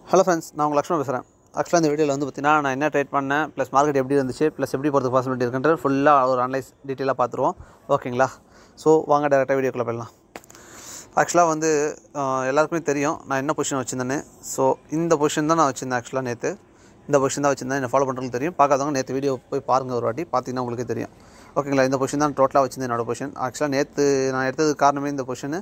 hello friends நான் உங்கள் லக்ஷ்மண் பேசுகிறேன் ஆக்சுவலாக இந்த வீடியோவில் வந்து பார்த்தீங்கன்னா நான் என்ன ட்ரேட் பண்ணேன் ப்ளஸ் மார்க்கெட் எப்படி இருந்துச்சு ப்ளஸ் எப்படி போகிறதுக்கு பாசிபிலிட்டி இருக்குன்றது ஃபுல்லாக ஒரு அனலைஸ் டீட்டெயிலாக பார்த்துருவோம் ஓகேங்களா ஸோ வாங்க டேரெக்டாக வீடியோக்குள்ளே போயிடலாம் ஆக்சுவலாக வந்து ஆஹ், எல்லாருக்குமே தெரியும் நான் என்ன பொசிஷன் வச்சுருந்தேன்னு ஸோ இந்த பொசிஷன் தான் நான் வச்சுருந்தேன் ஆக்சுவலாக நேற்று இந்த பொசிஷன் தான் வச்சுருந்தேன் என்ன ஃபாலோ பண்ணுறதுக்கு தெரியும் பார்க்காதவங்க நேற்று வீடியோ போய் பாருங்கள் ஒரு வாட்டி பார்த்தீங்கன்னா உங்களுக்கு தெரியும் ஓகேங்களா இந்த பொசிஷன் தான் டோட்டலாக வச்சிருந்தேன் என்னோட பொசிஷன் ஆக்சுவலாக நேற்று நான் எடுத்ததுக்கு காரணமே இந்த பொசிஷனு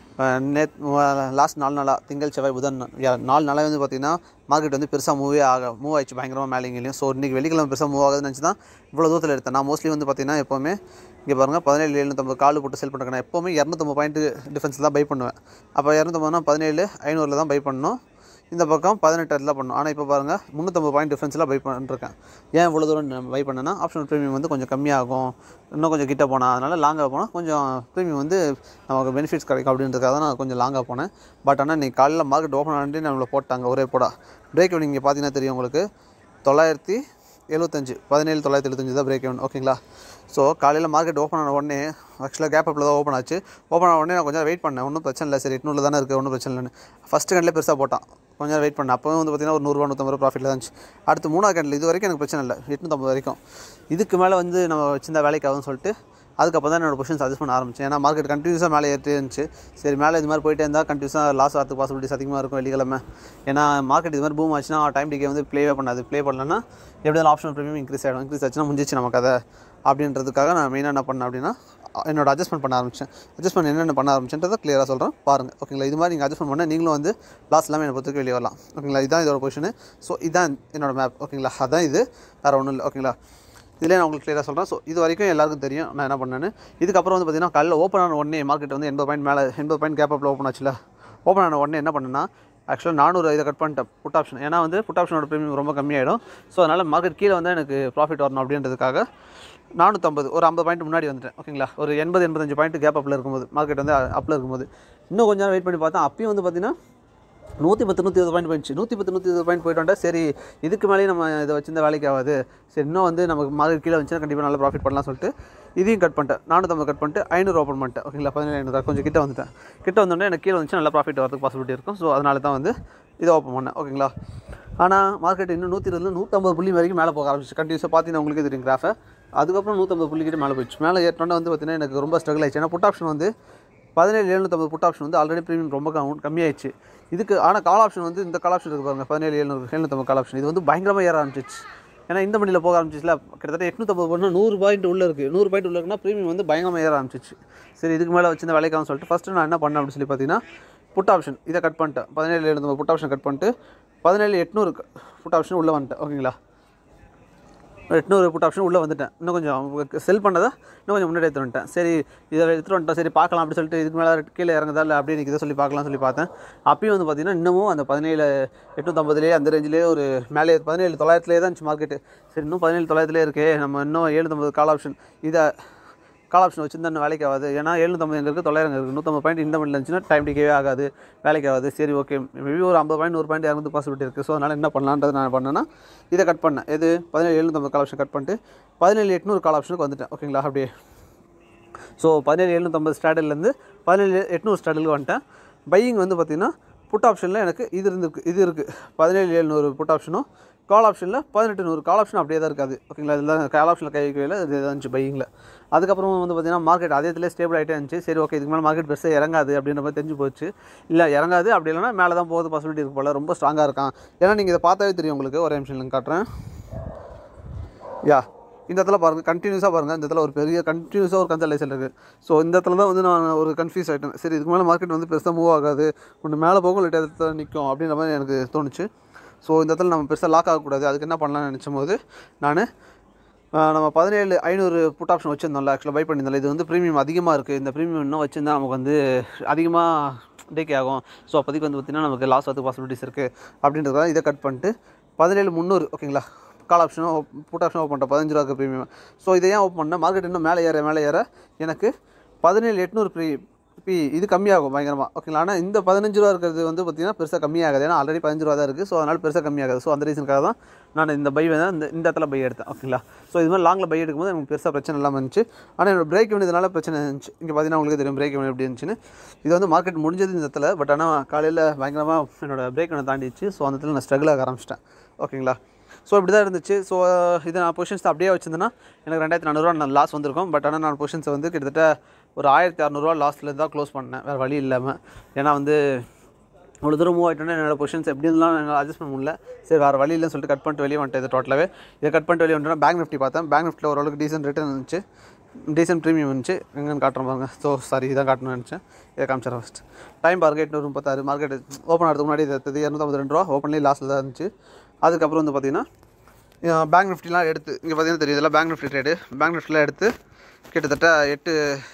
நேத் லாஸ்ட் நாலு நாளாக திங்கள் செவ்வாய் புதன் யா- நாலு நாளாக வந்து பார்த்திங்கன்னா மார்க்கெட் வந்து பெருசாக மூவே ஆக மூவ் ஆயிடுச்சு பயங்கரமாக மேலே இங்கேயும் ஸோ இன்றைக்கி வெள்ளிக்கிழமை பெருசாக மூவ் ஆகுதுன்னு நினச்சி தான் இவ்வளோ தூரத்தில் எடுத்தேன் நான் மோஸ்ட்லி வந்து பார்த்திங்கன்னா எப்போவுமே இங்கே பாருங்கள் பதினேழு எழுநூற்றம்பது கால் போட்டு செல் பண்ணுறேன் நான் எப்போவுமே இரநூத்தம்பது பாயிண்ட் டிஃபரன்ஸில் தான் பை பண்ணுவேன் அப்போ இரநூத்தம்பதுனா பதினேழு ஐநூறில் தான் பை பண்ணணும் இந்த பக்கம் பதினெட்டு இடத்துல பண்ணணும் ஆனால் இப்போ பாருங்கள் முந்நூற்றம்பது பாயிண்ட் டிஃபரன்ஸில் பை பண்ணிருக்கேன் ஏன் இவ்வளோ தூரம் பை பண்ணேன்னா ஆப்ஷனல் ப்ரீமியம் வந்து கொஞ்சம் கம்மியாகும் இன்னும் கொஞ்சம் கிட்ட போனால் அதனால் லாங்காக போனால் கொஞ்சம் ப்ரீமியம் வந்து நமக்கு பெனிஃபிட்ஸ் கிடைக்கும் அப்படின்றதுக்காக தான் நான் கொஞ்சம் லாங்காக போனேன் பட் ஆனால் நீ காலையில் மார்க்கெட் ஓப்பன் ஆனே நம்மளை போட்டாங்க ஒரே போடா பிரேக் இங்கே பார்த்தீங்கன்னா தெரியும் உங்களுக்கு தொள்ளாயிரத்தி எழுபத்தஞ்சு பதினேழு தொள்ளாயிரத்தி எழுபத்தஞ்சு தான் பிரேக் ஓகேங்களா ஸோ காலையில் மார்க்கெட் ஓப்பன் ஆன உடனே ஆக்சுவலாக கேப் அப்பில் தான் ஓப்பன் ஆச்சு ஓப்பன் ஆன உடனே நான் கொஞ்சம் வெயிட் பண்ணேன் ஒன்றும் பிரச்சனை இல்லை சரி எட்நூறில் தானே இருக்குது ஒன்றும் பிரச்சனை இல்லைன்னு ஃபஸ்ட்டு கண்டில் பெருசாக போட்டான் கொஞ்சம் நேரம் வெயிட் பண்ணேன் அப்போவும் வந்து பார்த்தீங்கன்னா ஒரு நூறுரூவா நூற்றம்பது ரூபா ப்ராஃபிட்டில் தான் இருந்துச்சு அடுத்து மூணாவது கண்டில் இது வரைக்கும் எனக்கு பிரச்சனை இல்லை எட்நூற்றம்பது வரைக்கும் இதுக்கு மேலே வந்து நம்ம வச்சிருந்தா வேலைக்கு ஆகும்னு சொல்லிட்டு அதுக்கப்புறம் தான் என்னோட பொசிஷன் சஜஸ்ட் பண்ண ஆரம்பிச்சேன் ஏன்னா மார்க்கெட் கண்டினியூஸாக மேலே ஏறிட்டே இருந்துச்சு சரி மேலே இது மாதிரி போயிட்டே இருந்தால் கண்டினியூஸாக லாஸ் ஆகிறதுக்கு பாசிபிலிட்டிஸ் அதிகமாக இருக்கும் வெள்ளிக்கிழமை ஏன்னா மார்க்கெட் இது மாதிரி பூம் ஆச்சுன்னா டைம் டிகே வந்து ப்ளேவே பண்ணாது ப்ளே பண்ணலன்னா எப்படி ஆப்ஷன் ப்ரீமியம் இன்க்ரீஸ் ஆகிடும் இன்க்ரீஸ் ஆச்சுன்னா முடிஞ்சிச்சு நம்ம கதை அப்படின்றதுக்காக நான் மெயினாக என்ன பண்ணேன் அப்படின்னா என்னோட அட்ஜஸ்ட்மெண்ட் பண்ண ஆரம்பிச்சேன் அட்ஜஸ்ட்மெண்ட் என்னென்ன பண்ண ஆரம்பிச்சுன்றதை க்ளியராக சொல்கிறேன் பாருங்கள் ஓகேங்களா இது மாதிரி நீங்கள் அட்ஜஸ்ட்மெண்ட் பண்ணால் நீங்களும் வந்து லாஸ் இல்லாமல் என்னை பொறுத்தவரைக்கும் வெளியே வரலாம் ஓகேங்களா இதுதான் இதோட பொசிஷனு ஸோ இதான் என்னோட மேப் ஓகேங்களா அதான் இது வேறு ஒன்றும் இல்லை ஓகேங்களா இதிலே நான் உங்களுக்கு க்ளியராக சொல்கிறேன் ஸோ இது வரைக்கும் எல்லாருக்கும் தெரியும் நான் என்ன பண்ணேன்னு இதுக்கப்புறம் வந்து பார்த்தீங்கன்னா காலையில் ஓப்பன் ஆன உடனே மார்க்கெட் வந்து எண்பது பாயிண்ட் மேலே எண்பது பாயிண்ட் கேப் அப்பில் ஓப்பன் ஆச்சுல ஓப்பன் ஆன உடனே என்ன பண்ணேன்னா ஆக்சுவலாக நானூறு இதை கட் பண்ணிட்டேன் புட் ஆப்ஷன் ஏன்னா வந்து புட் ஆப்ஷனோட ப்ரீமியம் ரொம்ப கம்மியாயிடும் ஸோ அதனால் மார்க்கெட் கீழே வந்து எனக்கு ப்ராஃபிட் வரணும் அப்படின்றதுக்காக நானூற்றம்பது ஒரு ஐம்பது பாயிண்ட் முன்னாடி வந்துட்டேன் ஓகேங்களா ஒரு எண்பது எண்பத்தஞ்சு பாயிண்ட் கேப் அப்பில் இருக்கும்போது மார்க்கெட் வந்து அப்பில் இருக்கும்போது இன்னும் கொஞ்சம் நேரம் வெயிட் பண்ணி பார்த்தா அப்பயும் வந்து பார்த்தீங்கன்னா நூற்றி பத்து நூற்றி இருபது பாயிண்ட் போயிடுச்சு நூற்றி பத்து நூற்றி இருபது பாயிண்ட் போயிட்டு வந்தா சரி இதுக்கு மேலேயும் நம்ம இதை வச்சிருந்த வேலைக்கு ஆகாது சரி இன்னும் வந்து நமக்கு மார்க்கெட் கீழே வந்துச்சுன்னா கண்டிப்பாக நல்ல ப்ராஃபிட் பண்ணலாம் சொல்லிட்டு இதையும் கட் பண்ணிட்டேன் நானூற்றம்பது கட் பண்ணிட்டு ஐநூறு ஓப்பன் பண்ணிட்டேன் ஓகேங்களா பதினேழு ஐநூறு கொஞ்சம் கிட்ட வந்துட்டேன் கிட்ட வந்தோடனே எனக்கு கீழே வந்துச்சு நல்ல ப்ராஃபிட் வரதுக்கு பாசிபிலிட்டி இருக்கும் ஸோ அதனால தான் வந்து இதை ஓப்பன் பண்ணேன் ஓகேங்களா ஆனால் மார்க்கெட் இன்னும் நூற்றி இருபதுல நூற்றம்பது புள்ளி வரைக்கும் மேலே போக ஆரம்பிச்சு கண்டினியூஸாக பார்த்தீங்கன்னா உங்களுக்கே தெரியும் கிராஃபை அதுக்கப்புறம் நூற்றம்பது புள்ளி கிட்ட மேலே போயிடுச்சு மேலே ஏற்றோன்னே வந்து பார்த்தீங்கன்னா எனக்கு ரொம்ப ஸ்ட்ரகிள் ஆயிடுச்சு ஏன்னா புட் ஆப்ஷன் வந்து பதினேழு எழுநூற்றம்பது புட் ஆப்ஷன் வந்து ஆல்ரெடி ப்ரீமியம் ரொம்ப கம் கம்மியாயிடுச்சு இதுக்கு ஆனால் கால் ஆப்ஷன் வந்து இந்த கால் ஆப்ஷன் இருக்கு பாருங்க பதினேழு எழுநூறு எழுநூற்றம்பது கால் ஆப்ஷன் இது வந்து பயங்கரமாக ஏற ஆரம்பிச்சிச்சு ஏன்னா இந்த மணியில் போக ஆரம்பிச்சிச்சுல கிட்டத்தட்ட எட்நூற்றம்பது பண்ணால் நூறு பாயிண்ட் உள்ளே இருக்குது நூறு பாயிண்ட் உள்ள இருக்குன்னா ப்ரீமியம் வந்து பயங்கரமாக ஏற ஆரம்பிச்சிச்சு சரி இதுக்கு மேலே வச்சிருந்த வேலைக்காகவும் சொல்லிட்டு ஃபஸ்ட்டு நான் என்ன பண்ணேன் அப்படின்னு சொல்லி பார்த்தீங்கன்னா புட் ஆப்ஷன் இதை கட் பண்ணிட்டேன் பதினேழு எழுநூறு புட் ஆப்ஷன் கட் பண்ணிட்டு பதினேழு எட்நூறு புட் ஆப்ஷன் உள்ளே வந்துட்டேன் ஓகேங்களா எட்நூறு புட் ஆப்ஷன் உள்ளே வந்துட்டேன் இன்னும் கொஞ்சம் செல் பண்ணதை இன்னும் கொஞ்சம் முன்னாடி எடுத்துட்டு வந்துட்டேன் சரி இதை எடுத்துகிட்டு வந்துட்டோம் சரி பார்க்கலாம் அப்படி சொல்லிட்டு இதுக்கு மேலே கீழே இறங்குதா இல்லை அப்படியே நிற்கிதை சொல்லி பார்க்கலாம் சொல்லி பார்த்தேன் அப்பயும் வந்து பார்த்தீங்கன்னா இன்னமும் அந்த பதினேழு எட்நூற்றம்பதுலேயே அந்த ரேஞ்சிலே ஒரு மேலே பதினேழு தொள்ளாயிரத்துலேயே தான் இருந்துச்சு மார்க்கெட்டு சரி இன்னும் பதினேழு தொள்ளாயிரத்துலேயே இருக்கே நம்ம இன்னும் ஏழுநூற்றம்பது கால் ஆப்ஷன் இதை கால் ஆப்ஷன் வச்சிருந்தா இன்னும் வேலைக்கு ஆகாது ஏன்னா எழுநூற்றம்பது எங்கே இருக்குது தொள்ளாயிரம் இருக்குது நூற்றம்பது பாயிண்ட் இந்த மணியில் இருந்துச்சுன்னா டைம் டிக்கவே ஆகாது வேலைக்கு ஆகாது சரி ஓகே மேபி ஒரு ஐம்பது பாயிண்ட் நூறு பாயிண்ட் இறந்து பாசிபிலிட்டி இருக்குது ஸோ அதனால் என்ன பண்ணலான்றது நான் பண்ணேன்னா இதை கட் பண்ணேன் எது பதினேழு எழுநூற்றம்பது கால் ஆப்ஷன் கட் பண்ணிட்டு பதினேழு எட்நூறு கால் ஆப்ஷனுக்கு வந்துட்டேன் ஓகேங்களா அப்படியே ஸோ பதினேழு எழுநூற்றம்பது ஸ்டாடர்லேருந்து பதினேழு எட்நூறு ஸ்டாடலுக்கு வந்துட்டேன் பையிங் வந்து பார்த்திங்கன்னா புட் ஆப்ஷனில் எனக்கு இது இருந்திருக்கு இது இருக்குது பதினேழு எழுநூறு புட் ஆப்ஷனும் கால் ஆப்ஷனில் பதினெட்டு நூறு கால் ஆப்ஷன் அப்படியே தான் இருக்காது ஓகேங்களா இதெல்லாம் கால் ஆப்ஷனில் கை வைக்கல இது தான் இருந்துச்சு பையிங்கில் அதுக்கப்புறம் வந்து பார்த்திங்கன்னா மார்க்கெட் அதே இதில் ஸ்டேபிள் ஆகிட்டே இருந்துச்சு சரி ஓகே இதுக்கு மேலே மார்க்கெட் பெருசாக இறங்காது அப்படின்ற மாதிரி தெரிஞ்சு போச்சு இல்லை இறங்காது அப்படி இல்லைன்னா மேலே தான் போகிறது பாசிபிலிட்டி இருக்கு போல் ரொம்ப ஸ்ட்ராங்காக இருக்கான் ஏன்னா நீங்கள் இதை பார்த்தாவே தெரியும் உங்களுக்கு ஒரே நிமிஷம் இல்லைங்க காட்டுறேன் யா இந்த இடத்துல பாருங்கள் கண்டினியூஸாக பாருங்கள் இந்த இடத்துல ஒரு பெரிய கண்டினியூஸாக ஒரு கன்சல்டேஷன் இருக்குது ஸோ இந்த இடத்துல தான் வந்து நான் ஒரு கன்ஃபியூஸ் ஆகிட்டேன் சரி இதுக்கு மேலே மார்க்கெட் வந்து பெருசாக மூவ் ஆகாது ஒன்று மேலே போகும் இல்லை இடத்துல நிற்கும் அப்படின்ற மாதிரி எனக்கு தோணுச்சு ஸோ இந்த இடத்துல நம்ம பெருசாக லாக் ஆகக்கூடாது அதுக்கு என்ன பண்ணலாம்னு நினச்சும் போது நான் நம்ம பதினேழு ஐநூறு புட் ஆப்ஷன் வச்சுருந்தோம்ல ஆக்சுவலாக பை பண்ணியிருந்தோம்ல இது வந்து ப்ரீமியம் அதிகமாக இருக்குது இந்த ப்ரீமியம் இன்னும் வச்சுருந்தா நமக்கு வந்து அதிகமாக டேக்கே ஆகும் ஸோ அப்போதைக்கு வந்து பார்த்திங்கன்னா நமக்கு லாஸ் ஆகிறதுக்கு பாசிபிலிட்டிஸ் இருக்குது அப்படின்றதுக்காக இதை கட் பண்ணிட்டு பதினேழு முந்நூறு ஓகேங்களா கால் ஆப்ஷனும் புட் ஆப்ஷனும் ஓப்பன் பண்ணிட்டேன் பதினஞ்சு ரூபாய்க்கு ப்ரீமியம் ஸோ இதை ஏன் ஓப்பன் பண்ணேன் மார்க்கெட் இன்னும் மேலே ஏற மேலே ஏற எனக்கு பதினேழு எட்நூறு ப்ரீ இப்போ இது கம்மியாகும் பயங்கரமாக ஓகேங்களா ஆனால் இந்த பதினஞ்சு ரூபா இருக்கிறது வந்து பார்த்திங்கன்னா பெருசாக கம்மியாகாது ஏன்னா ஆல்ரெடி பதினஞ்சு ரூபா தான் இருக்குது ஸோ அதனால் பெருசாக கம்மியாகாது ஸோ அந்த ரீசனுக்காக தான் நான் இந்த பை வந்து இந்த இந்த இடத்துல பை எடுத்தேன் ஓகேங்களா ஸோ இது மாதிரி லாங்கில் பை எடுக்கும்போது எனக்கு பெருசாக பிரச்சனை இல்லாமல் இருந்துச்சு ஆனால் என்னோட பிரேக் இதனால பிரச்சனை இருந்துச்சு இங்கே பார்த்தீங்கன்னா உங்களுக்கு தெரியும் பிரேக் எப்படி இருந்துச்சுன்னு இது வந்து மார்க்கெட் முடிஞ்சது இந்த இடத்துல பட் ஆனால் காலையில் பயங்கரமாக என்னோட பிரேக் ஒன்று தாண்டிச்சு ஸோ அந்த இடத்துல நான் ஸ்ட்ரகிள் ஆக ஆரம்பிச்சிட்டேன் ஓகேங்களா ஸோ இப்படி தான் இருந்துச்சு ஸோ இது நான் பொசிஷன்ஸ் அப்படியே வச்சிருந்தேன்னா எனக்கு ரெண்டாயிரத்தி நானூறுரூவா நான் லாஸ் வந்திருக்கும் பட் ஆனால் நான் பொசிஷன்ஸை வந்து கிட்டத்தட்ட ஒரு ஆயிரத்தி அறநூறுவா லாஸ்ட்டில் தான் க்ளோஸ் பண்ணேன் வேறு வழி இல்லாமல் ஏன்னா வந்து இவ்வளோ தூரம் மூவ் ஆகிட்டோன்னா என்னோட பொசிஷன்ஸ் எப்படி இருந்தாலும் என்னால் அட்ஜஸ்ட் பண்ண முடியல சரி வேறு வழி இல்லைன்னு சொல்லிட்டு கட் பண்ணிட்டு வெளியே வந்துட்டேன் இது டோட்டலாகவே இதை கட் பண்ணிட்டு வெளியே வந்துட்டேன் பேங்க் நிஃப்டி பார்த்தேன் பேங்க் நிஃப்டியில் ஓரளவுக்கு டீசென்ட் ரிட்டர்ன் இருந்துச்சு டீசென்ட் ப்ரீமியம் இருந்துச்சு எங்கன்னு காட்டுறோம் பாருங்க ஸோ சாரி இதான் காட்டணும்னு நினச்சேன் இதை காமிச்சிடறேன் ஃபஸ்ட் டைம் பாருங்க எட்நூறு முப்பத்தாறு மார்க்கெட் ஓப்பன் ஆகிறதுக்கு முன்னாடி இது இரநூத்தம்பது ரெண்டு ரூபா ஓப்பன்லேயே லாஸ்ட்டில் தான் இருந்துச்சு அதுக்கப்புறம் வந்து பார்த்தீங்கன்னா பேங்க் நிஃப்டிலாம் எடுத்து இங்கே பார்த்தீங்கன்னா தெரியுது இதெல்லாம் பேங்க் நிஃப்டி ட்ரேடு பேங்க் நிஃப்டிலாம் எடுத்து கிட்டத்தட்ட எட்டு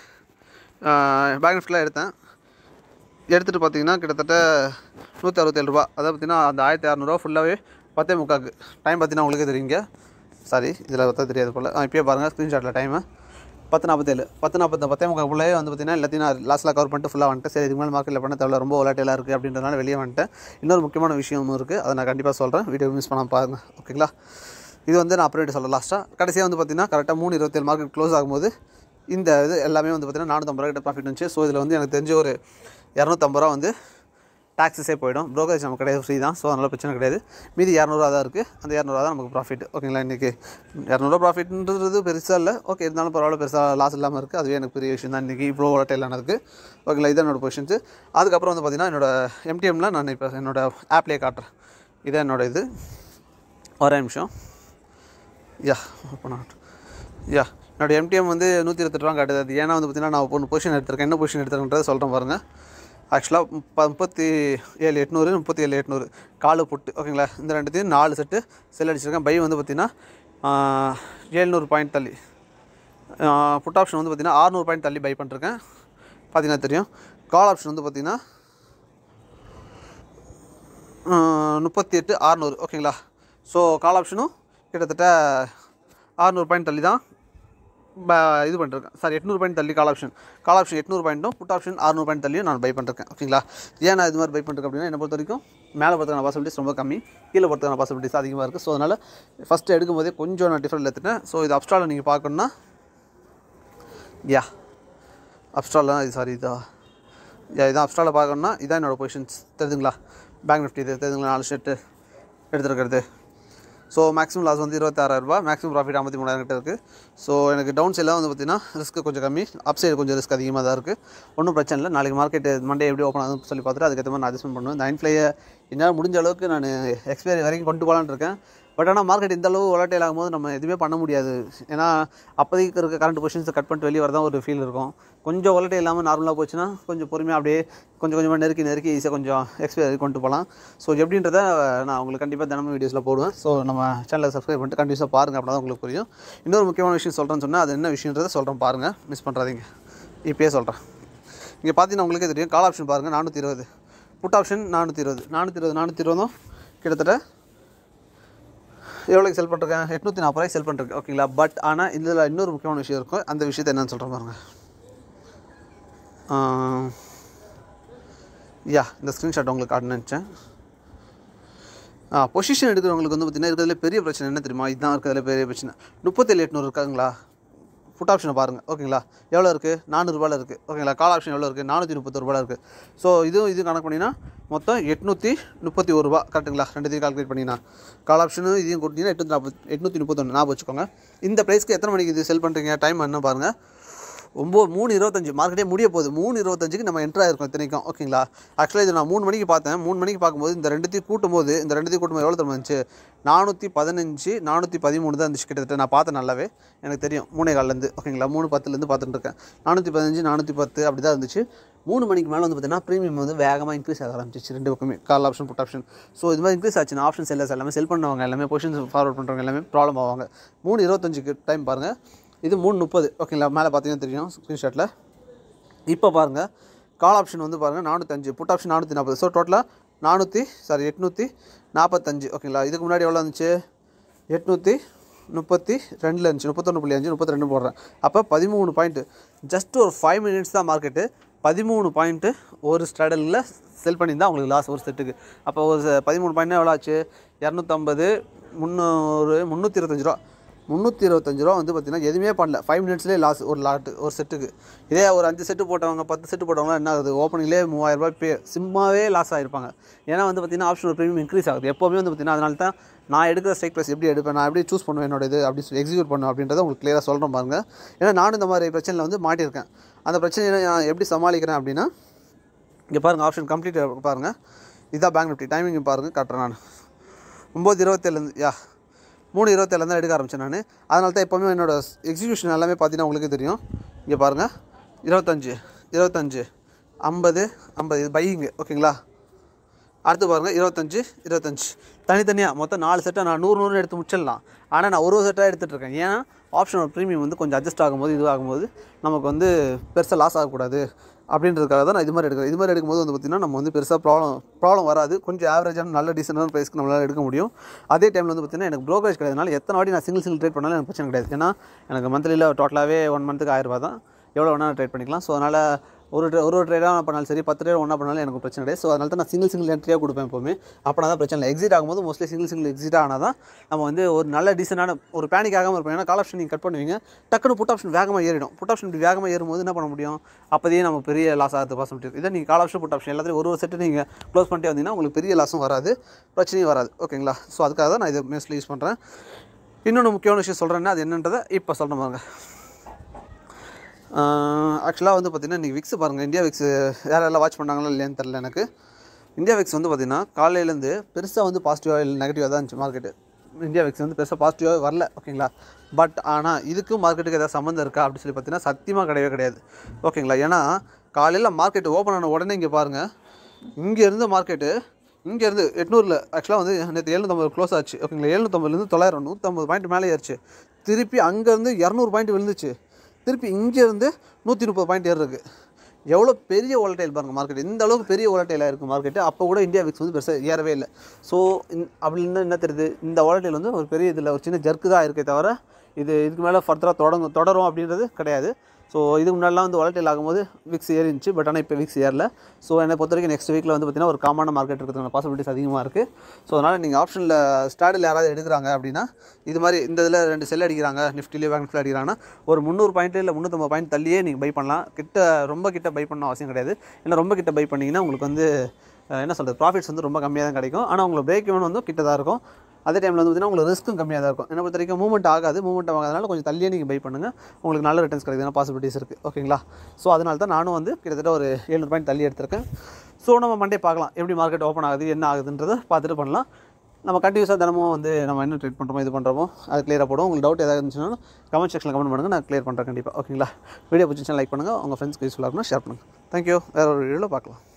பேங்க் நிஃப்டிலாம் எடுத்தேன் எடுத்துகிட்டு பார்த்தீங்கன்னா கிட்டத்தட்ட நூற்றி அறுபத்தேழு ரூபா அதாவது பார்த்தீங்கன்னா அந்த ஆயிரத்தி அறநூறுவா ஃபுல்லாகவே பத்தே முக்காக்கு டைம் பார்த்தீங்கன்னா உங்களுக்கே தெரியுங்க சாரி இதில் பார்த்தா தெரியாது போல் இப்போயே பாருங்கள் ஸ்க்ரீன்ஷாட்டில் டைமு பத்து நாற்பத்தேழு பத்து நாற்பத்தி பத்தே முக்காக்குள்ளேயே வந்து பார்த்தீங்கன்னா எல்லாத்தையும் நான் லாஸ்ட்டில் கவர் பண்ணிட்டு ஃபுல்லாக வந்துட்டு சரி இதுக்கு மேலே மார்க்கெட்டில் பண்ண தேவை ரொம்ப ஓலாட்டிலாக இருக்குது அப்படின்றதுனால வெளியே வந்துட்டேன் இன்னொரு முக்கியமான விஷயமும் இருக்குது அதை நான் கண்டிப்பாக சொல்கிறேன் வீடியோ மிஸ் பண்ணாமல் பாருங்கள் ஓகேங்களா இது வந்து நான் அப்புறம் சொல்ல லாஸ்ட்டாக கடைசியாக வந்து பார்த்தீங்கன்னா கரெக்டாக மூணு இருபத்தேழு மார்க்கெட் க்ளோஸ் ஆகும்போது இந்த இது எல்லாமே வந்து பார்த்தீங்கன்னா நானூற்றம்பது ரூபா கிட்ட ப்ராஃபிட் இருந்துச்சு ஸோ இதில் வந்து எனக்கு தெரிஞ்ச ஒரு இரநூத்தம்பது ரூபா வந்து டாக்ஸஸே போயிடும் ப்ரோக்கரேஜ் நமக்கு கிடையாது ஃப்ரீ தான் ஸோ அதனால் பிரச்சனை கிடையாது மீதி இரநூறுவா தான் இருக்குது அந்த இரநூறுவா தான் நமக்கு ப்ராஃபிட் ஓகேங்களா இன்றைக்கி இரநூறுவா ப்ராஃபிட்ன்றது பெருசாக இல்லை ஓகே இருந்தாலும் பரவாயில்ல பெருசாக லாஸ் இல்லாமல் இருக்குது அதுவே எனக்கு பெரிய விஷயம் தான் இன்றைக்கி இவ்வளோ volatile இருக்குது ஓகேங்களா இதுதான் என்னோட பொசிஷன்ஸு அதுக்கப்புறம் வந்து பார்த்திங்கன்னா என்னோட எம்டிஎம்ல நான் இப்போ என்னோட ஆப்லேயே காட்டுறேன் இதான் என்னோட இது ஒரே நிமிஷம் யா ஓப்பன் ஆகட்டும் யா என்னோட எம்டிஎம் வந்து நூற்றி இருபத்தெட்டு ரூபா காட்டுது அது ஏன்னா வந்து பார்த்தீங்கன்னா நான் ஒன்று பொசிஷன் எடுத்திருக்கேன் என்ன பொசிஷன் எடுத்திருக்கேன்றதை சொல்கிறேன் பாருங்கள் ஆக்சுவலாக முப்ப முப்பத்தி ஏழு எட்நூறு முப்பத்தி ஏழு எட்நூறு காலு புட்டு ஓகேங்களா இந்த ரெண்டுத்தையும் நாலு செட்டு செல் அடிச்சிருக்கேன் பை வந்து பார்த்திங்கன்னா ஏழ்நூறு பாயிண்ட் தள்ளி புட் ஆப்ஷன் வந்து பார்த்திங்கன்னா ஆறுநூறு பாயிண்ட் தள்ளி பை பண்ணிருக்கேன் பார்த்தீங்கன்னா தெரியும் கால் ஆப்ஷன் வந்து பார்த்திங்கன்னா முப்பத்தி எட்டு ஆறுநூறு ஓகேங்களா ஸோ கால் ஆப்ஷனும் கிட்டத்தட்ட ஆறுநூறு பாயிண்ட் தள்ளி தான் ப- இது பண்ணிருக்கேன் சாரி எட்நூறு பாயிண்ட் தள்ளி கால் ஆப்ஷன் கால் ஆப்ஷன் எட்நூறு பாயிண்ட்டும் புட் ஆப்ஷன் அறுநூறு பாயிண்ட் தள்ளியும் நான் பை பண்ணிருக்கேன் ஓகேங்களா ஏன் நான் இது மாதிரி பை பண்ணிருக்கேன் அப்படின்னா என்னை பொறுத்த வரைக்கும் மேலே பொறுத்தக்கான பாசிபிலிட்டிஸ் ரொம்ப கம்மி கீழே பொறுத்தக்கான பாசிபிலிட்டிஸ் அதிகமாக இருக்குது ஸோ அதனால் ஃபஸ்ட்டு எடுக்கும்போதே கொஞ்சம் நான் டிஃப்ரெண்ட் எடுத்துட்டேன் ஸோ இது அப்ஸ்டாலில் நீங்கள் பார்க்கணுன்னா யா அப்ஸ்டாலில் இது சாரி இதா யா இதான் அப்ஸ்டாலில் பார்க்கணுன்னா இதான் என்னோடய பொசிஷன்ஸ் தெரியுதுங்களா பேங்க் நிஃப்டி இது தெரியுதுங்களா நாலு ஷர்ட்டு எடுத்துருக்கிறது ஸோ மேக்ஸிமம் லாஸ் வந்து இருபத்தாறாயிரரூபா மேக்ஸிமம் ப்ராஃபிட் ஐம்பத்தி மூணாயிரம் கிட்ட இருக்குது ஸோ எனக்கு டவுன் சைடில் வந்து பார்த்திங்கன்னா ரிஸ்க் கொஞ்சம் கம்மி அப் சைடு கொஞ்சம் ரிஸ்க் அதிகமாக தான் இருக்குது ஒன்றும் பிரச்சனை இல்லை நாளைக்கு மார்க்கெட் மண்டே எப்படி ஓப்பன் ஆகுதுன்னு சொல்லி பார்த்துட்டு அதுக்கேற்ற மாதிரி நான் அட்ஜஸ்ட் பண்ணுவேன் இந்த நைன் என்னால் முடிஞ்ச அளவுக்கு நான் எக்ஸ்பைரி வரைக்கும் கொண்டு போகலான்னு இருக்கேன் பட் ஆனால் மார்க்கெட் இந்த அளவு volatile ஆகும்போது நம்ம எதுவுமே பண்ண முடியாது ஏன்னா அப்போதைக்கு இருக்க கரண்ட் பொசிஷன்ஸை கட் பண்ணிட்டு வெளியே வரதான் ஒரு ஃபீல் இருக்கும் கொஞ்சம் volatile இல்லாமல் நார்மலாக போச்சுன்னா கொஞ்சம் பொறுமையாக அப்படியே கொஞ்சம் கொஞ்சமாக நெருக்கி நெருக்கி ஈஸியாக கொஞ்சம் எக்ஸ்பைரி கொண்டு போகலாம் ஸோ எப்படின்றத நான் உங்களுக்கு கண்டிப்பாக தினமும் வீடியோஸில் போடுவேன் ஸோ நம்ம சேனலை சப்ஸ்கிரைப் பண்ணிட்டு கண்டிப்பாக பாருங்கள் அப்படி தான் உங்களுக்கு புரியும் இன்னொரு முக்கியமான விஷயம் சொல்கிறேன்னு சொன்னால் அது என்ன விஷயன்றதை சொல்கிறேன் பாருங்கள் மிஸ் பண்ணுறாதீங்க இப்போயே சொல்கிறேன் இங்கே பார்த்தீங்கன்னா உங்களுக்கே தெரியும் கால் ஆப்ஷன் பாருங்கள் நானூற்றி இருபது புட் ஆப்ஷன் நானூற்றி இருபது நானூற்றி இருபது நானூற்றி இருபதும் கிட்டத்தட்ட எவ்வளோக்கு செல் பண்ணிருக்கேன் எட்நூற்றி நாற்பது ரூபாய்க்கு செல் பண்ணிருக்கேன் ஓகேங்களா பட் ஆனால் இதில் இன்னொரு முக்கியமான விஷயம் இருக்கும் அந்த விஷயத்தை என்னன்னு சொல்கிறேன் பாருங்க யா இந்த ஸ்க்ரீன்ஷாட் உங்களுக்கு காட்டணும்னு நினச்சேன் பொசிஷன் எடுக்கிறவங்களுக்கு வந்து பார்த்திங்கன்னா இருக்கிறதுல பெரிய பிரச்சனை என்ன தெரியுமா இதுதான் இருக்கிறதுல பெரிய பிரச்சனை முப்பத்தேழு எட்நூறு இருக்காங்களா புட் ஆப்ஷனை பாருங்கள் ஓகேங்களா எவ்வளோ இருக்குது நானூறுரூபாயில் இருக்குது ஓகேங்களா கால் ஆப்ஷன் எவ்வளோ இருக்குது நானூற்றி முப்பத்தொரு ரூபாயில் இருக்குது ஸோ இதுவும் இது கணக்கு பண்ணிங்கன்னா மொத்தம் எட்நூற்றி முப்பத்தி ஒரு ரூபா கரெக்ட்டுங்களா ரெண்டுத்தையும் கால்குலேட் பண்ணிங்கன்னா கால் ஆப்ஷனும் இதையும் கொடுத்தீங்கன்னா எட்நூற்றி நாற்பது எட்நூற்றி முப்பத்தொன்று ஞாபகம் வச்சுக்கோங்க இந்த ப்ரைஸ்க்கு எத்தனை மணிக்கு இது செல் பண்ணுறீங்க டைம் என்ன பாருங்கள் ஒம்பது மூணு இருபத்தஞ்சு மார்க்கெட்டே முடிய போகுது மூணு இருபத்தஞ்சுக்கு நம்ம என்ட்ரு ஆயிருக்கோம் இத்தனைக்கும் ஓகேங்களா ஆக்சுவலாக இது நான் மூணு மணிக்கு பார்த்தேன் மூணு மணிக்கு பார்க்கும்போது இந்த ரெண்டுத்தையும் கூட்டும்போது இந்த ரெண்டுத்தையும் கூட்டும்போது எவ்வளோ தரம் இருந்துச்சு நானூற்றி பதினஞ்சு நானூற்றி பதிமூணு தான் இருந்துச்சு கிட்டத்தட்ட நான் பார்த்தேன் நல்லாவே எனக்கு தெரியும் மூணே கால்லேருந்து ஓகேங்களா மூணு பத்துலேருந்து பார்த்துட்டு இருக்கேன் நானூற்றி பதினஞ்சு நானூற்றி பத்து அப்படி தான் இருந்துச்சு மூணு மணிக்கு மேலே வந்து பார்த்தீங்கன்னா ப்ரீமியம் வந்து வேகமாக இன்க்ரீஸ் ஆக ஆரம்பிச்சிச்சு ரெண்டு பக்கமே call option put option so இது மாதிரி இன்க்ரீஸ் ஆச்சுன்னா ஆப்ஷன் செல்லர்ஸ் எல்லாமே செல் பண்ணவங்க எல்லாமே பொசிஷன்ஸ் ஃபார்வர்ட் பண்ணுறவங்க எல்லாமே ப்ராப்ளம் ஆவாங்க மூணு இருபத்தஞ்சுக்கு டைம் பாருங்கள் இது மூணு முப்பது ஓகேங்களா மேலே பார்த்தீங்கன்னா தெரியும் ஸ்க்ரீன்ஷாட்டில் இப்போ பாருங்கள் கால் ஆப்ஷன் வந்து பாருங்கள் நானூற்றஞ்சு புட் ஆப்ஷன் நானூற்றி நாற்பது ஸோ டோட்டலாக நானூற்றி சாரி எட்நூற்றி நாற்பத்தஞ்சு ஓகேங்களா இதுக்கு முன்னாடி எவ்வளோ இருந்துச்சு எட்நூற்றி முப்பத்தி ரெண்டில் இருந்துச்சு முப்பத்தொன்று புள்ளி அஞ்சு முப்பத்தி ரெண்டு போடுறேன் அப்போ பதிமூணு பாயிண்ட்டு ஜஸ்ட் ஒரு ஃபைவ் மினிட்ஸ் தான் மார்க்கெட்டு பதிமூணு பாயிண்ட்டு ஒரு ஸ்ட்ராடலில் செல் பண்ணியிருந்தா உங்களுக்கு லாஸ் ஒரு செட்டுக்கு அப்போ ஒரு ச- பதிமூணு பாயிண்ட் எவ்வளோ ஆச்சு இரநூத்தம்பது முந்நூறு முந்நூற்றி இருபத்தஞ்சு ரூபா முந்நூற்றி இருபத்தஞ்சு ரூபா வந்து பார்த்தீங்கன்னா எதுவுமே பண்ணல ஃபைவ் மினிட்ஸ்லேயே லாஸ் ஒரு லாட்டு ஒரு செட்டுக்கு இதே ஒரு அஞ்சு செட்டு போட்டவங்க பத்து செட்டு போட்டவங்க என்ன ஆகுது ஓப்பனிங்லேயே மூவாயிரம் ரூபாய் பே சும்மாவே லாஸ் ஆகிருப்பாங்க ஏன்னா வந்து பார்த்தீங்கன்னா ஆப்ஷன் ப்ரீமியம் இன்க்ரீஸ் ஆகுது எப்போவுமே வந்து பார்த்தீங்கன்னா அதனால தான் நான் எடுக்கிற ஸ்ட்ரைக் ப்ரைஸ் எப்படி எடுப்பேன் நான் எப்படி சூஸ் பண்ணுவேன் என்னோட இது அப்படி சொல்லி எக்ஸிக்யூட் பண்ணுவேன் அப்படின்றத உங்களுக்கு கிளியராக சொல்கிறேன் பாருங்க ஏன்னா நானும் இந்த மாதிரி பிரச்சனையில் வந்து மாட்டியிருக்கேன் அந்த பிரச்சனையை நான் எப்படி சமாளிக்கிறேன் அப்படின்னா இங்கே பாருங்கள் ஆப்ஷன் கம்ப்ளீட் பாருங்கள் இதான் பேங்க் நிஃப்டி டைமிங் பாருங்கள் காட்டுறேன் நான் ஒம்பது இருபத்தேழுலேருந்து யா மூணு இருபத்தேழுலேருந்து எடுக்க ஆரம்பித்தேன் நான் அதனால தான் எப்போவுமே என்னோட எக்ஸிக்யூஷன் எல்லாமே பார்த்தீங்கன்னா உங்களுக்கு தெரியும் இங்கே பாருங்கள் இருபத்தஞ்சு இருபத்தஞ்சு ஐம்பது ஐம்பது இது பையிங்கு ஓகேங்களா அடுத்து பாருங்கள் இருபத்தஞ்சு இருபத்தஞ்சு தனித்தனியாக மொத்தம் நாலு செட்டை நான் நூறு நூறு எடுத்து முடிச்சிடலாம் ஆனால் நான் ஒரு ஒரு செட்டாக எடுத்துகிட்டு இருக்கேன் ஏன்னா ஆப்ஷனல் ப்ரீமியம் வந்து கொஞ்சம் அட்ஜஸ்ட் ஆகும்போது இது ஆகும்போது நமக்கு வந்து பெருசாக லாஸ் ஆகக்கூடாது அப்படின்றதுக்காக தான் நான் இது மாதிரி எடுக்கிறேன் இது மாதிரி எடுக்கும்போது வந்து பார்த்திங்கன்னா நம்ம வந்து பெருசாக ப்ராப்ளம் ப்ராப்ளம் வராது கொஞ்சம் ஆவரேஜான நல்ல டீசெண்டான ப்ரைஸ்க்கு நம்மளால் எடுக்க முடியும் அதே டைமில் வந்து பார்த்திங்கன்னா எனக்கு ப்ரோக்கரேஜ் கிடையாதுனால எத்தனை வாட்டி நான் சிங்கிள் சிங்கிள் ட்ரேட் பண்ணாலும் எனக்கு பிரச்சனை கிடையாது ஏன்னா எனக்கு மந்த்லியில் டோட்டலாகவே ஒன் மந்த்துக்கு ஆயிரம் ரூபாய் தான் எவ்வளோ வேணாலும் ட்ரேட் பண்ணிக்கலாம் ஸோ அதனால் ஒரு tra- ஒரு ஒரு ட்ரேடாக பண்ணாலும் சரி பத்து ட்ரேட் ஒன்றா பண்ணாலும் எனக்கு பிரச்சனை கிடையாது ஸோ அதனால தான் நான் சிங்கிள் சிங்கிள் என்ட்ரியாக கொடுப்பேன் எப்போவுமே அப்போனா தான் பிரச்சனை இல்லை எக்ஸிட் ஆகும்போது மோஸ்ட்லி சிங்கிள் சிங்கிள் எக்ஸிட் ஆனால் தான் நம்ம வந்து ஒரு நல்ல டீசெண்டான ஒரு பேனிக் ஆகாமல் இருப்போம் ஏன்னா கால் ஆப்ஷன் நீங்கள் கட் பண்ணுவீங்க டக்குனு புட் ஆப்ஷன் வேகமாக ஏறிடும் புட் ஆப்ஷன் இப்படி வேகமாக ஏறும்போது என்ன பண்ண முடியும் அப்போதையே நம்ம பெரிய லாஸ் ஆகிறது பாசிபிலிட்டி இருக்குது இதை நீங்கள் கால் ஆப்ஷன் புட் ஆப்ஷன் எல்லாத்தையும் ஒரு ஒரு செட்டு நீங்கள் க்ளோஸ் பண்ணிட்டே வந்தீங்கன்னா உங்களுக்கு பெரிய லாஸும் வராது பிரச்சனையும் வராது ஓகேங்களா ஸோ அதுக்காக தான் நான் இதை மோஸ்ட்லி யூஸ் பண்ணுறேன் இன்னொன்று முக்கியமான விஷயம் சொல்கிறேன்னா அது என்னன்றதை இப்போ சொல்கிறேன் பாருங்க ஆக்சுவலாக வந்து பார்த்திங்கன்னா இன்றைக்கி விக்ஸ் பாருங்கள் இந்தியா விக்ஸ் யார் யாரெல்லாம் வாட்ச் பண்ணாங்களோ இல்லையான்னு தெரில எனக்கு இந்தியா விக்ஸ் வந்து பார்த்திங்கன்னா காலையிலேருந்து பெருசாக வந்து பாசிட்டிவாக இல்லை நெகட்டிவாக தான் இருந்துச்சு மார்க்கெட்டு இந்தியா விக்ஸ் வந்து பெருசாக பாசிட்டிவாகவே வரல ஓகேங்களா பட் ஆனால் இதுக்கும் மார்க்கெட்டுக்கு ஏதாவது சம்மந்தம் இருக்கா அப்படின்னு சொல்லி பார்த்தீங்கன்னா சத்தியமாக கிடையவே கிடையாது ஓகேங்களா ஏன்னா காலையில் மார்க்கெட் ஓப்பன் ஆன உடனே இங்கே பாருங்கள் இங்கே இருந்த மார்க்கெட்டு இங்கே இருந்து எட்நூறில் ஆக்சுவலாக வந்து நேற்று எழுநூற்றம்பது க்ளோஸ் ஆச்சு ஓகேங்களா எழுநூற்றம்பதுலேருந்து தொள்ளாயிரம் நூற்றம்பது பாயிண்ட் மேலே ஏறிச்சு திருப்பி அங்கேருந்து இரநூறு பாயிண்ட் விழுந்துச்சு திருப்பி இங்கேருந்து நூற்றி முப்பது பாயிண்ட் ஏறிருக்கு எவ்வளோ பெரிய ஓலட்டைல் பாருங்கள் மார்க்கெட் இந்த அளவுக்கு பெரிய ஓலட்டைலாக இருக்குது மார்க்கெட்டு அப்போ கூட இந்தியா விக்ஸ் வந்து பெருசாக ஏறவே இல்லை ஸோ அப்படி இருந்தால் என்ன தெரியுது இந்த ஓலட்டைல் வந்து ஒரு பெரிய இதில் ஒரு சின்ன ஜர்க்கு தான் இருக்கே தவிர இது இதுக்கு மேலே ஃபர்தராக தொடங்கும் தொடரும் அப்படின்றது கிடையாது ஸோ இதுக்கு முன்னாடிலாம் வந்து வாலட்டைல் ஆகும்போது விக்ஸ் ஏறிச்சு பட் ஆனால் இப்போ விக்ஸ் ஏறல ஸோ என்னை பொறுத்த வரைக்கும் நெக்ஸ்ட் வீக்கில் வந்து பார்த்திங்கன்னா ஒரு காமான மார்க்கெட் இருக்கிறதுக்கான பாசிபிலிட்டிஸ் அதிகமாக இருக்குது ஸோ அதனால் நீங்கள் ஆப்ஷனில் ஸ்டாடில் யாராவது எடுக்கிறாங்க அப்படின்னா இது மாதிரி இந்த இதில் ரெண்டு செல் அடிக்கிறாங்க நிஃப்டிலே பேங்க் நிஃப்டில் அடிக்கிறாங்கன்னா ஒரு முந்நூறு பாயிண்ட் இல்லை முந்நூற்றம்பது பாயிண்ட் தள்ளியே நீங்கள் பை பண்ணலாம் கிட்ட ரொம்ப கிட்ட பை பண்ண அவசியம் கிடையாது இல்லை ரொம்ப கிட்ட பை பண்ணிங்கன்னா உங்களுக்கு வந்து அஹ், என்ன சொல்கிறது ப்ராஃபிட்ஸ் வந்து ரொம்ப கம்மியாக தான் கிடைக்கும் ஆனால் உங்களுக்கு பிரேக் இவன் வந்து கிட்ட தான் இருக்கும் அதே டைமில் வந்து பார்த்தீங்கன்னா உங்களுக்கு ரிஸ்க்கும் கம்மியாக தான் இருக்கும் என்ன பொறுத்த வரைக்கும் மூவ்மெண்ட் ஆகாது மூவ்மெண்ட் ஆகாதனால கொஞ்சம் தள்ளியே நீங்கள் பை பண்ணுங்கள் உங்களுக்கு நல்ல ரிட்டர்ன்ஸ் கிடைக்குதுன்னா பாசிபிலிட்டிஸ் இருக்குது ஓகேங்களா ஸோ அதனால தான் நானும் வந்து கிட்டத்தட்ட ஒரு ஏழ்நூறு பாயிண்ட் தள்ளி எடுத்திருக்கேன் ஸோ நம்ம மண்டே பார்க்கலாம் எப்படி மார்க்கெட் ஓப்பன் ஆகுது என்ன ஆகுதுன்றதை பார்த்துட்டு பண்ணலாம் நம்ம கண்டினியூஸாக தினமும் வந்து நம்ம என்ன ட்ரீட் பண்ணுறோமோ இது பண்ணுறோமோ அது கிளியராக போடும் உங்களுக்கு டவுட் ஏதாவது இருந்துச்சுன்னா கமெண்ட் செக்ஷனில் கமெண்ட் பண்ணுங்கள் நான் கிளியர் பண்ணுறேன் கண்டிப்பாக ஓகேங்களா வீடியோ பிடிச்சிச்சுன்னா லைக் பண்ணுங்கள் உங்கள் ஃப்ரெண்ட்ஸ்க்கு யூஸ்ஃபுல்லாக இருக்குன்னா ஷேர் பண்ணுங்கள் தேங்க்யூ வேறு ஒரு வீடியோவில் பார்க்கலாம்